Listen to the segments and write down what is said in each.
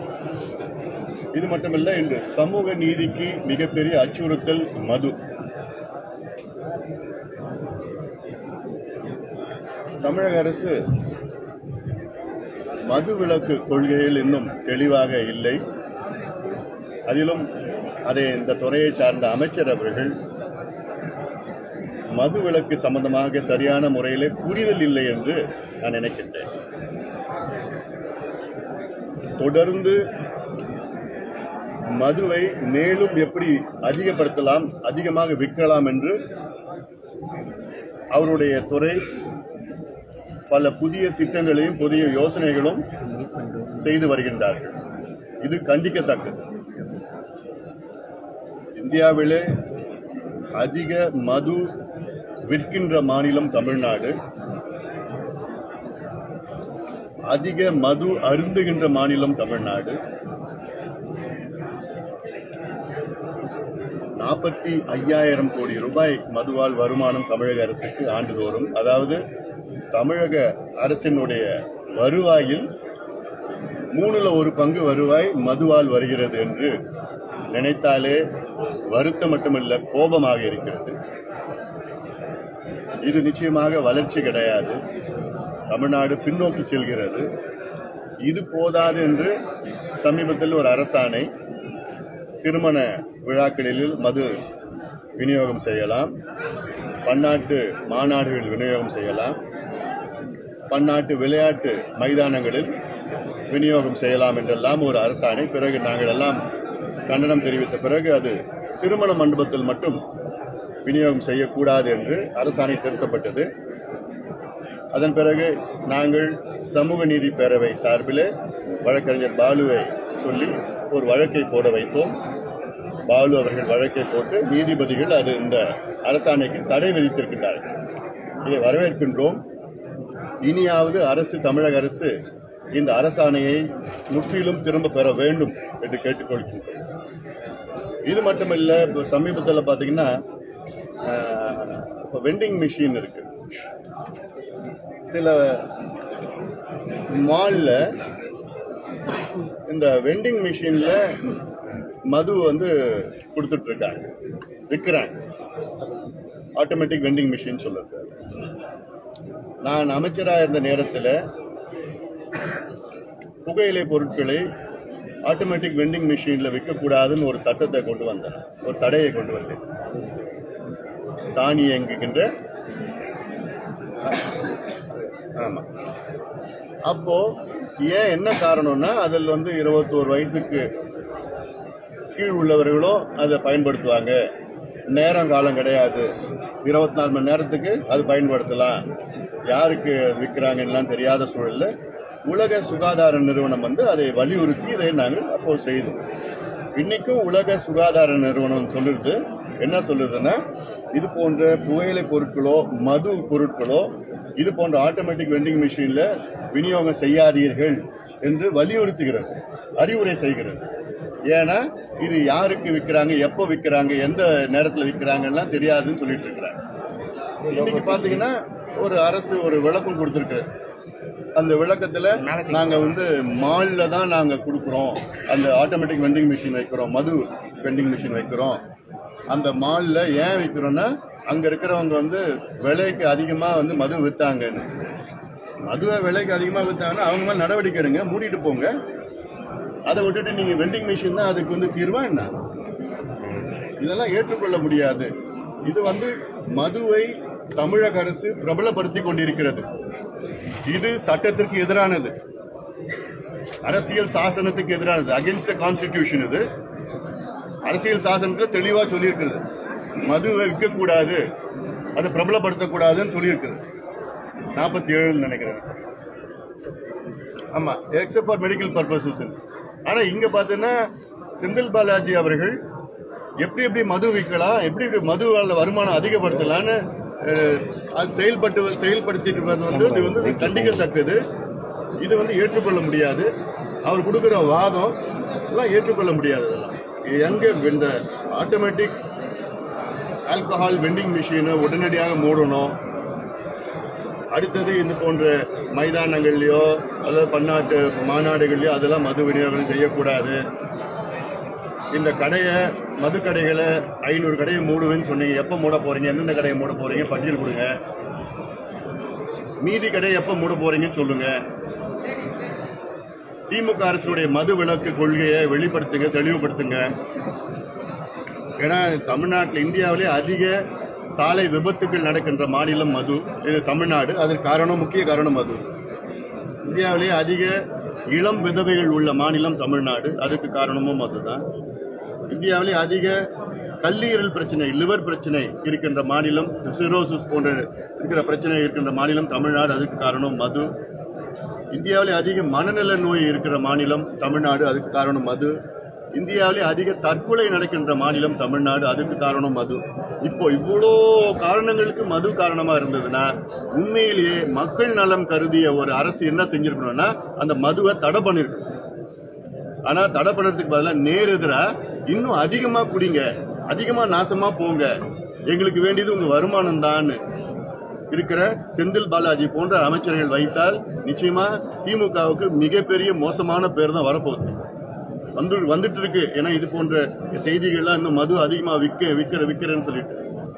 இது மட்டுமல்ல இன்று சமூக நீதிக்கு மிகப்பெரிய அச்சுறுத்தல் மது தமிழக அரசு மது விலக்கு கொள்கையில் இன்னும் தெளிவாக இல்லை அதிலும் அதை இந்த துறையை சார்ந்த அமைச்சர் அவர்கள் மது விலக்கு சம்பந்தமாக சரியான முறையிலே புரிதல் இல்லை என்று நான் நினைக்கின்றேன் தொடர்ந்து மதுவை மேலும் எப்படி அதிகப்படுத்தலாம் அதிகமாக விற்கலாம் என்று அவருடைய துறை பல புதிய திட்டங்களையும் புதிய யோசனைகளும் செய்து வருகின்றார்கள் இது கண்டிக்கத்தக்கது இந்தியாவிலே அதிக மது விற்கின்ற மாநிலம் தமிழ்நாடு அதிக மது அருந்துகின்ற மாநிலம் தமிழ்நாடு நாற்பத்தி ஐயாயிரம் கோடி ரூபாய் மதுவால் வருமானம் தமிழக அரசுக்கு ஆண்டுதோறும் அதாவது தமிழக அரசினுடைய வருவாயில் மூணுல ஒரு பங்கு வருவாய் மதுவால் வருகிறது என்று நினைத்தாலே வருத்தம் மட்டுமல்ல கோபமாக இருக்கிறது இது நிச்சயமாக வளர்ச்சி கிடையாது தமிழ்நாடு பின்னோக்கி செல்கிறது இது போதாது என்று சமீபத்தில் ஒரு அரசாணை திருமண விழாக்களில் மது விநியோகம் செய்யலாம் பன்னாட்டு மாநாடுகள் விநியோகம் செய்யலாம் பன்னாட்டு விளையாட்டு மைதானங்களில் விநியோகம் செய்யலாம் என்றெல்லாம் ஒரு அரசாணை பிறகு நாங்கள் எல்லாம் கண்டனம் தெரிவித்த பிறகு அது திருமண மண்டபத்தில் மட்டும் விநியோகம் செய்யக்கூடாது என்று அரசாணை திருத்தப்பட்டது அதன் பிறகு நாங்கள் சமூக நீதி பேரவை சார்பிலே வழக்கறிஞர் பாலுவை சொல்லி ஒரு வழக்கை போட வைத்தோம் பாலு அவர்கள் வழக்கை போட்டு நீதிபதிகள் அது இந்த அரசாணைக்கு தடை விதித்திருக்கின்றார்கள் இதை வரவேற்கின்றோம் இனியாவது அரசு தமிழக அரசு இந்த அரசாணையை முற்றிலும் திரும்ப பெற வேண்டும் என்று கேட்டுக்கொள்கின்றோம் இது மட்டுமல்ல இப்போ சமீபத்தில் பார்த்தீங்கன்னா ஆஹ், இப்போ வெண்டிங் மிஷின் இருக்கு சில மால்ல இந்த வெண்டிங் மிஷின்ல மது வந்து கொடுத்துட்டு இருக்காங்க விற்கிறாங்க ஆட்டோமேட்டிக் வெண்டிங் மிஷின் சொல்லுறது நான் அமைச்சராக இருந்த நேரத்தில் புகையிலை பொருட்களை ஆட்டோமேட்டிக் வெண்டிங் மிஷினில் விற்கக்கூடாதுன்னு ஒரு சட்டத்தை கொண்டு வந்தேன் ஒரு தடையை கொண்டு வந்தேன் தானியங்குகின்ற ஆமா அப்போ ஏன் என்ன காரணம்னா அதில் வந்து இருபத்தோரு வயசுக்கு கீழ் உள்ளவர்களும் அதை பயன்படுத்துவாங்க நேரம் காலம் கிடையாது இருபத்தி நாலு மணி நேரத்துக்கு அது பயன்படுத்தலாம் யாருக்கு விற்கிறாங்கலாம் தெரியாத சூழல்ல உலக சுகாதார நிறுவனம் வந்து அதை வலியுறுத்தி இதை நாங்கள் அப்போ செய்தோம் இன்னைக்கும் உலக சுகாதார நிறுவனம் சொல்லுறது என்ன சொல்லுதுன்னா இது போன்ற புகையிலை பொருட்களோ மது பொருட்களோ இது போன்ற ஆட்டோமேட்டிக் வெண்டிங் மிஷின்ல விநியோகம் செய்யாதீர்கள் என்று வலியுறுத்துகிறது அறிவுரை செய்கிறது ஏன்னா இது யாருக்கு விற்கிறாங்க எப்போ விற்கிறாங்க எந்த நேரத்தில் விற்கிறாங்கலாம் தெரியாதுன்னு சொல்லிட்டு இருக்கிறாங்க இன்னைக்கு பாத்தீங்கன்னா ஒரு அரசு ஒரு விளக்கம் கொடுத்துருக்கு அந்த விளக்கத்துல நாங்க வந்து மால்ல தான் நாங்க கொடுக்குறோம் அந்த ஆட்டோமேட்டிக் வெண்டிங் மிஷின் வைக்கிறோம் மது வெண்டிங் மிஷின் வைக்கிறோம் அந்த மால்ல ஏன் வைக்கிறோம்னா அங்க இருக்கிறவங்க வந்து விலைக்கு அதிகமா வந்து மது வித்தாங்கன்னு மதுவை விலைக்கு அதிகமா வித்தாங்கன்னா அவங்க மேல நடவடிக்கை எடுங்க மூடிட்டு போங்க அதை விட்டுட்டு நீங்க வெண்டிங் மிஷின் தான் அதுக்கு வந்து தீர்வா என்ன இதெல்லாம் ஏற்றுக்கொள்ள முடியாது இது வந்து மதுவை தமிழக அரசு பிரபலப்படுத்தி கொண்டிருக்கிறது இது சட்டத்திற்கு எதிரானது அரசியல் சாசனத்துக்கு எதிரானது அகைன்ஸ்ட் கான்ஸ்டிடியூஷன் இது அரசியல் சாசனத்துல தெளிவா சொல்லியிருக்கிறது மதுவை விற்கக்கூடாது அதை பிரபலப்படுத்தக்கூடாதுன்னு சொல்லியிருக்குது நாற்பத்தி ஏழுன்னு நினைக்கிறேன் ஆமா எக்ஸப்ட் ஃபார் மெடிக்கல் பர்பசஸ் ஆனா இங்க பாத்தீங்கன்னா செந்தில் பாலாஜி அவர்கள் எப்படி எப்படி மது விற்கலாம் எப்படி எப்படி மதுவால வருமானம் அதிகப்படுத்தலாம்னு அஹ், அது செயல்பட்டு செயல்படுத்திட்டு வர்றது வந்து இது வந்து கண்டிக்கத்தக்கது இது வந்து ஏற்றுக்கொள்ள முடியாது அவர் கொடுக்குற வாதம் எல்லாம் ஏற்றுக்கொள்ள முடியாது இதெல்லாம் எங்க இந்த ஆட்டோமேட்டிக் ஆல்கஹால் வெண்டிங் மிஷினை உடனடியாக மூடணும் அடுத்தது இந்த போன்ற மைதானங்கள்லயோ அதாவது பன்னாட்டு மாநாடுகள்லயோ அதெல்லாம் மது விநியோகம் செய்யக்கூடாது இந்த கடையை மது கடைகளை ஐநூறு கடையை மூடுவேன்னு சொன்னீங்க எப்போ மூட போறீங்க எந்தெந்த கடையை மூட போறீங்க பட்டியல் கொடுங்க மீதி கடையை எப்போ மூட போறீங்கன்னு சொல்லுங்க திமுக அரசுடைய மது விலக்கு கொள்கையை வெளிப்படுத்துங்க தெளிவுபடுத்துங்க ஏன்னா தமிழ்நாட்டில் இந்தியாவிலே அதிக சாலை விபத்துகள் நடக்கின்ற மாநிலம் மது இது தமிழ்நாடு அதற்கு காரணம் முக்கிய காரணம் மது இந்தியாவிலே அதிக இளம் விதவைகள் உள்ள மாநிலம் தமிழ்நாடு அதுக்கு காரணமும் அதுதான் இந்தியாவிலே அதிக கல்லீரல் பிரச்சனை லிவர் பிரச்சனை இருக்கின்ற மாநிலம் சிரோசிஸ் போன்ற இருக்கிற பிரச்சனை இருக்கின்ற மாநிலம் தமிழ்நாடு அதுக்கு காரணம் மது இந்தியாவிலே அதிக மனநல நோய் இருக்கிற மாநிலம் தமிழ்நாடு அதுக்கு காரணம் மது இந்தியாவிலே அதிக தற்கொலை நடக்கின்ற மாநிலம் தமிழ்நாடு அதுக்கு காரணம் மது இப்போ இவ்வளோ காரணங்களுக்கு மது காரணமா இருந்ததுன்னா உண்மையிலேயே மக்கள் நலம் கருதிய ஒரு அரசு என்ன செஞ்சிருக்கணும்னா அந்த மதுவை தடை பண்ணிருக்கணும் ஆனா தடை பண்ணுறதுக்கு பதிலாக நேர் எதிரா இன்னும் அதிகமா குடிங்க அதிகமா நாசமா போங்க எங்களுக்கு வேண்டியது உங்க வருமானம் தான் இருக்கிற செந்தில் பாலாஜி போன்ற அமைச்சர்கள் வைத்தால் நிச்சயமா திமுகவுக்கு மிகப்பெரிய மோசமான பேர் தான் வரப்போகுது வந்து வந்துட்டு இருக்கு ஏன்னா இது போன்ற செய்திகள்லாம் இன்னும் மது அதிகமா விற்க விற்கிற விற்கிறேன்னு சொல்லிட்டு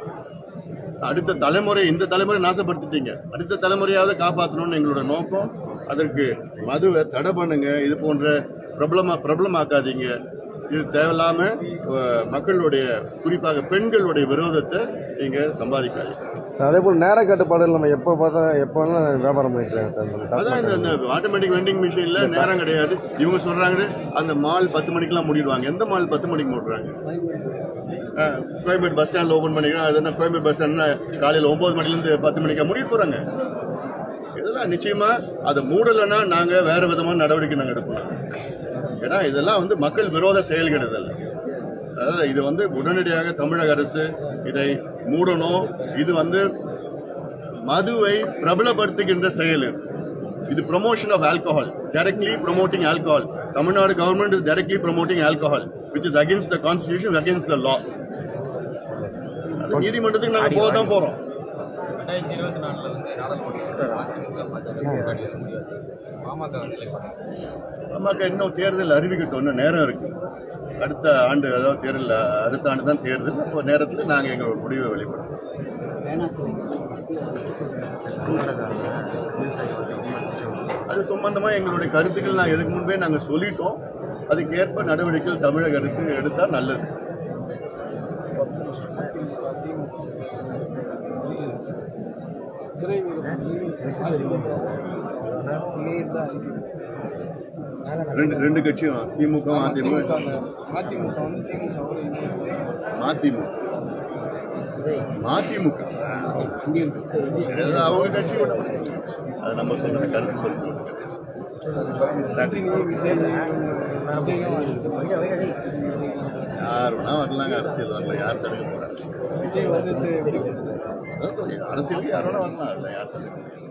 அடுத்த தலைமுறை இந்த தலைமுறை நாசப்படுத்திட்டீங்க அடுத்த தலைமுறையாவது காப்பாற்றணும்னு எங்களோட நோக்கம் அதற்கு மதுவை தடை பண்ணுங்க இது போன்ற பிரபலமா பிரபலமாக்காதீங்க இது தேவையில்லாம அஹ், மக்களுடைய குறிப்பாக பெண்களுடைய விரோதத்தை நீங்க சம்பாதிக்காதீங்க அதே போல் நேர கட்டுப்பாடு நம்ம எப்போ பார்த்தா எப்போ வேணாலும் வியாபாரம் பண்ணிக்கிறாங்க சார் நம்ம அதான் இந்த- இந்த ஆட்டோமேட்டிக் வெண்டிங் மிஷின்ல நேரம் கிடையாது இவங்க சொல்றாங்க அந்த மால் பத்து மணிக்கெல்லாம் மூடிடுவாங்க எந்த மால் பத்து மணிக்கு மூடுறாங்க அஹ், கோயம்பேடு பஸ் ஸ்டாண்ட்ல ஓபன் பண்ணிக்கலாம் அது என்ன கோயம்பேடு பஸ் ஸ்டாண்ட்னா காலையில ஒன்பது மணில இருந்து பத்து மணிக்கா மூடிட்டு போறாங்க இதெல்லாம் நிச்சயமா அதை மூடலைன்னா நாங்க வேற விதமான நடவடிக்கை நாங்க எடுப்போம் ஏன்னா இதெல்லாம் வந்து மக்கள் விரோத செயல்கள் இதெல்லாம் அதாவது இது வந்து உடனடியாக தமிழக அரசு இதை மூடணும் இது வந்து மதுவை பிரபலப்படுத்துகின்ற செயல் இது. இது promotion of alcohol directly promoting alcohol Tamil Nadu government is directly promoting alcohol which is against the constitution against the law நீதிமன்றத்துக்கு நாங்க போக தான் போறோம் ரெண்டாயிரத்தி இருபத்தி நாலுல வந்து நாடாளுமன்றத்தில் அதிமுக பாஜக போராடி வர முடியாது பாமக வந்து நிலைப்பாடு நமக்கு இன்னும் தேர்தல் அறிவிக்கட்டும் இன்னும் நேரம் இருக்கு அடுத்த ஆண்டு அதாவது தேர்தல் அடுத்த ஆண்டு தான் தேர்தல் அப்போ நேரத்தில் நாங்கள் எங்களோட முடிவை வெளிப்படுத்துவோம் அது சம்பந்தமா எங்களுடைய கருத்துக்கள் நான் எதுக்கு முன்பே நாங்கள் சொல்லிட்டோம் அதுக்கேற்ப நடவடிக்கைகள் தமிழக அரசு எடுத்தால் நல்லது ரெண்டு ரெண்டு கட்சியும் திமுக அதிமுக அதிமுக வந்து திமுக மதிமுக மதிமுக அது அவங்க கட்சியோட அது நம்ம சொல்ற கருத்து சொல்றது யார் வேணா வரலாங்க அரசியல் வரல யார் தடுக்க போறாங்க விஜய் வந்து அதான் சொல்லி அரசியலுக்கு யார் வேணா வரலாம் அதில் யார் தடுக்க முடியாது